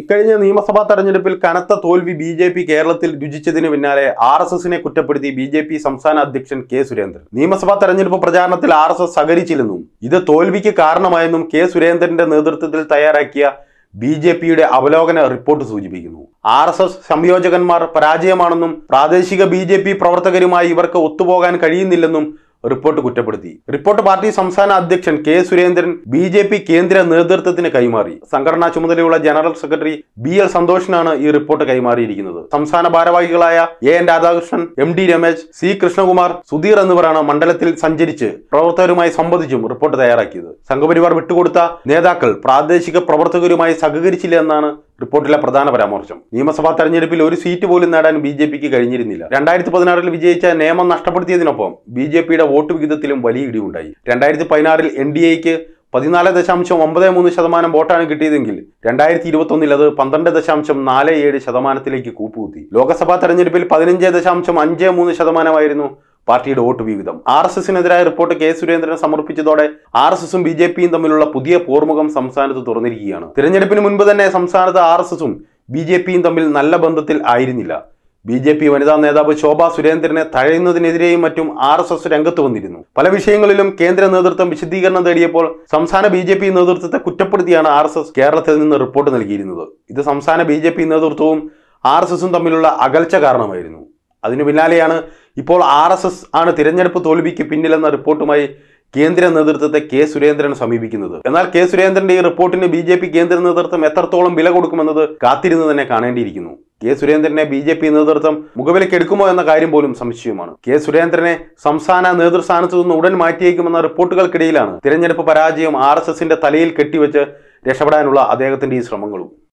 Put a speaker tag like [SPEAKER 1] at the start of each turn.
[SPEAKER 1] ഇക്കഴിഞ്ഞ നിയമസഭാ തെരഞ്ഞെടുപ്പിൽ കനത്ത തോൽവി ബി ജെ പി കേരളത്തിൽ രുചിച്ചതിന് പിന്നാലെ ആർ എസ് എസിനെ കുറ്റപ്പെടുത്തി ബി ജെ പി സംസ്ഥാന അധ്യക്ഷൻ കെ സുരേന്ദ്രൻ നിയമസഭാ തെരഞ്ഞെടുപ്പ് പ്രചാരണത്തിൽ ആർ എസ് എസ് സഹകരിച്ചില്ലെന്നും ഇത് തോൽവിക്ക് കാരണമായെന്നും കെ സുരേന്ദ്രന്റെ നേതൃത്വത്തിൽ തയ്യാറാക്കിയ ബി ജെ പിയുടെ അവലോകന റിപ്പോർട്ട് സൂചിപ്പിക്കുന്നു ആർ എസ് എസ് സംയോജകന്മാർ പരാജയമാണെന്നും പ്രാദേശിക ബി ജെ പി പ്രവർത്തകരുമായി ഇവർക്ക് ഒത്തുപോകാൻ കഴിയുന്നില്ലെന്നും റിപ്പോർട്ട് കുറ്റപ്പെടുത്തി റിപ്പോർട്ട് പാർട്ടി സംസ്ഥാന അധ്യക്ഷൻ K Surendran B J P കേന്ദ്ര നേതൃത്വത്തിന് കൈമാറി സംഘടനാ ചുമതലയുള്ള ജനറൽ സെക്രട്ടറി ബി എൽ സന്തോഷിനാണ് ഈ റിപ്പോർട്ട് കൈമാറിയിരിക്കുന്നത് സംസ്ഥാന ഭാരവാഹികളായ A N Radhakrishnan M D Ramesh C Krishnakumar Sudheer എന്നിവരാണ് മണ്ഡലത്തിൽ സഞ്ചരിച്ച് പ്രവർത്തകരുമായി സംവദിച്ചും റിപ്പോർട്ട് തയ്യാറാക്കിയത് സംഘപരിവാർ വിട്ടുകൊടുത്ത നേതാക്കൾ പ്രാദേശിക പ്രവർത്തകരുമായി സഹകരിച്ചില്ല എന്നാണ് റിപ്പോർട്ടിലെ പ്രധാന പരാമർശം നിയമസഭാ തെരഞ്ഞെടുപ്പിൽ ഒരു സീറ്റ് പോലും നേടാൻ ബി ജെ പിക്ക് കഴിഞ്ഞിരുന്നില്ല രണ്ടായിരത്തി പതിനാറിൽ വിജയിച്ച നിയമം നഷ്ടപ്പെടുത്തിയതിനൊപ്പം ബി ജെ പിയുടെ വോട്ട് വിഹിതത്തിലും വലിയ ഇടിവുണ്ടായി രണ്ടായിരത്തി പതിനാറിൽ എൻ ഡി എക്ക് പതിനാല് ദശാംശം ഒമ്പത് മൂന്ന് ശതമാനം വോട്ടാണ് കിട്ടിയതെങ്കിൽ രണ്ടായിരത്തി ഇരുപത്തൊന്നിൽ അത് പന്ത്രണ്ട് ദശാംശം നാല് ഏഴ് ശതമാനത്തിലേക്ക് കൂപ്പുകുത്തി ലോക്സഭാ തെരഞ്ഞെടുപ്പിൽ പതിനഞ്ച് ദശാംശം അഞ്ച് മൂന്ന് ശതമാനമായിരുന്നു പാർട്ടിയുടെ വോട്ട് വിഹിതം ആർ എസ് എസിനെതിരായ റിപ്പോർട്ട് കെ സുരേന്ദ്രൻ സമർപ്പിച്ചതോടെ ആർ എസ് എസും ബി ജെ പിയും തമ്മിലുള്ള പുതിയ പോർമുഖം സംസ്ഥാനത്ത് തുറന്നിരിക്കുകയാണ് തിരഞ്ഞെടുപ്പിന് മുൻപ് തന്നെ സംസ്ഥാനത്ത് ആർ എസ് എസും ബി ജെ പിയും തമ്മിൽ നല്ല ബന്ധത്തിൽ ആയിരുന്നില്ല ബി ജെ പി വനിതാ നേതാവ് ശോഭ സുരേന്ദ്രനെ തഴയുന്നതിനെതിരെയും മറ്റും ആർ എസ് എസ് രംഗത്ത് വന്നിരുന്നു പല വിഷയങ്ങളിലും കേന്ദ്ര നേതൃത്വം വിശദീകരണം തേടിയപ്പോൾ സംസ്ഥാന ബി ജെ പി നേതൃത്വത്തെ കുറ്റപ്പെടുത്തിയാണ് ആർ എസ് എസ് കേരളത്തിൽ നിന്ന് റിപ്പോർട്ട് നൽകിയിരുന്നത് ഇത് സംസ്ഥാന ബി ജെ പി നേതൃത്വവും ആർ എസ് എസും തമ്മിലുള്ള അകൽച്ച കാരണമായിരുന്നു അതിനു പിന്നാലെയാണ് ഇപ്പോൾ ആർ എസ് എസ് ആണ് തിരഞ്ഞെടുപ്പ് തോൽവിക്ക് പിന്നിലെന്ന റിപ്പോർട്ടുമായി കേന്ദ്ര നേതൃത്വത്തെ കെ സുരേന്ദ്രൻ സമീപിക്കുന്നത് എന്നാൽ കെ സുരേന്ദ്രന്റെ ഈ റിപ്പോർട്ടിന് ബി ജെ പി കേന്ദ്ര നേതൃത്വം എത്രത്തോളം വില കൊടുക്കുമെന്നത് കാത്തിരുന്ന് തന്നെ കാണേണ്ടിയിരിക്കുന്നു കെ സുരേന്ദ്രനെ ബി ജെ പി നേതൃത്വം മുഖവിലേക്ക് എടുക്കുമോ എന്ന കാര്യം പോലും സംശയമാണ് കെ സുരേന്ദ്രനെ സംസ്ഥാന നേതൃസ്ഥാനത്തു നിന്ന് ഉടൻ മാറ്റിയേക്കുമെന്ന റിപ്പോർട്ടുകൾക്കിടയിലാണ് തിരഞ്ഞെടുപ്പ് പരാജയം ആർ എസ് എസിന്റെ തലയിൽ കെട്ടിവെച്ച് രക്ഷപ്പെടാനുള്ള അദ്ദേഹത്തിന്റെ ഈ ശ്രമങ്ങളും